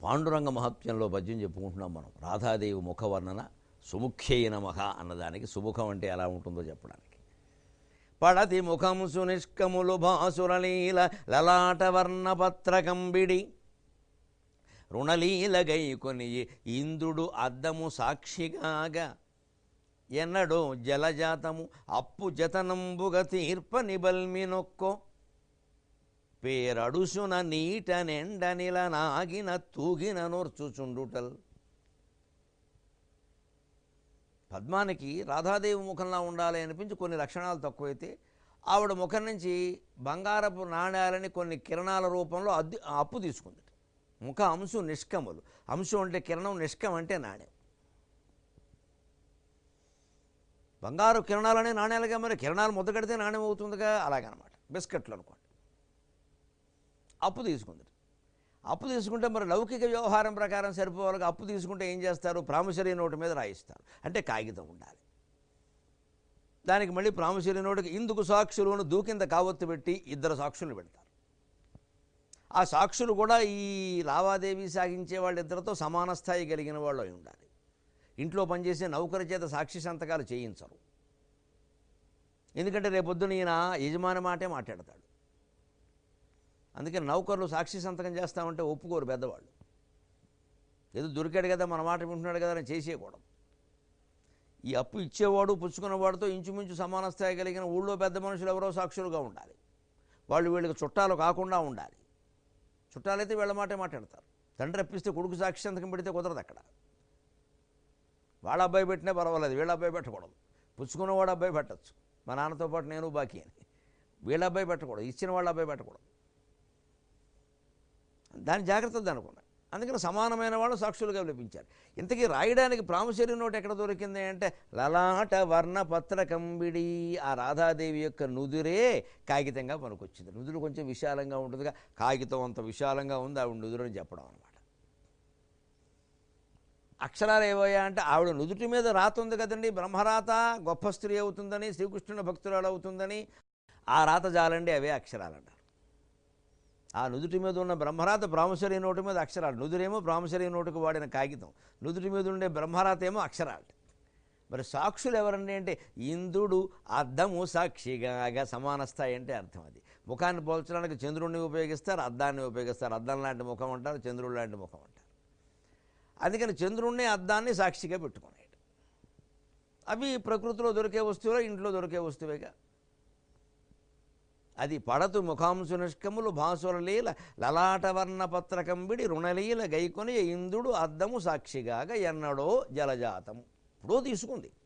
పాండురంగ మహత్యంలో పద్యం చెప్పుకుంటున్నాం మనం రాధాదేవి ముఖవర్ణన సుముఖ్యై నమః అన్నదానికి సుముఖం అంటే ఎలా ఉంటుందో చెప్పడానికి పడతి ముఖము సునిష్కములు భాసురలీల లలాటవర్ణ పత్రకంబిడి రుణలీల గైకొని ఇంద్రుడు అద్దము సాక్షిగాగా ఎన్నడో జలజాతము అప్పు జతనంబుగ తీర్ప నిబల్మినొక్కో పేరడుసున నీట నెండనిల నాగిన తూగిన నోర్చుచుండుటల్ పద్మానికి రాధాదేవి ముఖంలా ఉండాలి అనిపించి కొన్ని లక్షణాలు తక్కువైతే ఆవిడ ముఖం నుంచి బంగారపు నాణ్యాలని కొన్ని కిరణాల రూపంలో అద్దు అప్పు తీసుకుంది ముఖ అంశం నిష్కములు అంశం అంటే కిరణం నిష్కం అంటే నాణ్యం బంగారు కిరణాలనే నాణ్యాలుగా మరి కిరణాలు ముద్ద కడితే నాణ్యం అవుతుందిగా అలాగనమాట బిస్కెట్లు అనుకోండి అప్పు తీసుకుంది అప్పు తీసుకుంటే మరి లౌకిక వ్యవహారం ప్రకారం సరిపోవాలి అప్పు తీసుకుంటే ఏం చేస్తారు ప్రామిసరీ నోటు మీద రాయిస్తారు అంటే కాగితం ఉండాలి దానికి మళ్ళీ ప్రామిసరీ నోటుకి ఇందుకు సాక్షులను దూకింద కావత్తు పెట్టి ఇద్దరు సాక్షులు పెడతారు ఆ సాక్షులు కూడా ఈ లావాదేవీ సాగించే వాళ్ళిద్దరితో సమాన స్థాయి కలిగిన వాళ్ళు అయి ఉండాలి ఇంట్లో పనిచేసే నౌకరి చేత సాక్షి సంతకాలు చేయించరు ఎందుకంటే రేపొద్దున ఈయన యజమాని మాటే మాట్లాడతాడు అందుకని నౌకర్లు సాక్షి సంతకం చేస్తామంటే ఒప్పుకోరు పెద్దవాళ్ళు ఏదో దొరికాడు కదా మన మాట వింటున్నాడు కదా అని చేసేయకూడదు ఈ అప్పు ఇచ్చేవాడు పుచ్చుకున్నవాడితో ఇంచుమించు సమాన స్థాయి కలిగిన ఊళ్ళో పెద్ద మనుషులు ఎవరో సాక్షులుగా ఉండాలి వాళ్ళు వీళ్ళకి చుట్టాలు కాకుండా ఉండాలి చుట్టాలైతే వీళ్ళ మాటే మాట్లాడతారు తండ్రి అప్పిస్తే కొడుకు సాక్షి సంతకం పెడితే కుదరదు అక్కడ వాళ్ళ అబ్బాయి పెట్టినా పర్వాలేదు వీళ్ళ అబ్బాయి పెట్టకూడదు పుచ్చుకున్నవాడు అబ్బాయి పెట్టచ్చు మా నాన్నతో పాటు నేను బాకీ అని వీళ్ళ అబ్బాయి పెట్టకూడదు ఇచ్చిన వాళ్ళ అబ్బాయి పెట్టకూడదు దాని జాగ్రత్త అనుకున్నాను అందుకని సమానమైన వాళ్ళు సాక్షులుగా పిలిపించారు ఇంతకీ రాయడానికి ప్రాముసరీ నోట్ ఎక్కడ దొరికింది అంటే లలాట వర్ణ పత్ర కంబిడి ఆ రాధాదేవి యొక్క నుదురే కాగితంగా పనికొచ్చింది నుదురు కొంచెం విశాలంగా ఉంటుందిగా కాగితం అంత విశాలంగా ఉంది ఆవిడ నుదురు అని చెప్పడం అనమాట అక్షరాలు ఏవయ్యా అంటే ఆవిడ నుదుటి మీద రాత ఉంది కదండి బ్రహ్మరాత గొప్ప స్త్రీ అవుతుందని శ్రీకృష్ణుని భక్తురాలు అవుతుందని ఆ రాత జాలండి అవే అక్షరాలు అంటారు ఆ నుదుటి మీద ఉన్న బ్రహ్మరాత ప్రామసరీ నోటు మీద అక్షరాలు నుదురేమో ప్రామసరీ నోటుకు వాడిన కాగితం నుదుటి మీద ఉండే బ్రహ్మరాత ఏమో అక్షరాలు మరి సాక్షులు ఎవరండి అంటే ఇంద్రుడు అద్దము సాక్షిగా సమాన స్థాయి అంటే అర్థం అది ముఖాన్ని పోల్చడానికి చంద్రుడిని ఉపయోగిస్తారు అద్దాన్ని ఉపయోగిస్తారు అద్దం లాంటి ముఖం అంటారు చంద్రుడు లాంటి ముఖం అంటారు అందుకని చంద్రుణ్ణి అద్దాన్ని సాక్షిగా పెట్టుకున్నాడు అవి ప్రకృతిలో దొరికే వస్తువులే ఇంట్లో దొరికే వస్తువేగా అది పడతు ముఖాంశు నిష్కములు భాసుల లీల లలాటవర్ణ పత్రకంబిడి రుణలీల గైకొని ఇంద్రుడు అద్దము సాక్షిగాగా ఎన్నడో జలజాతం ఇప్పుడు తీసుకుంది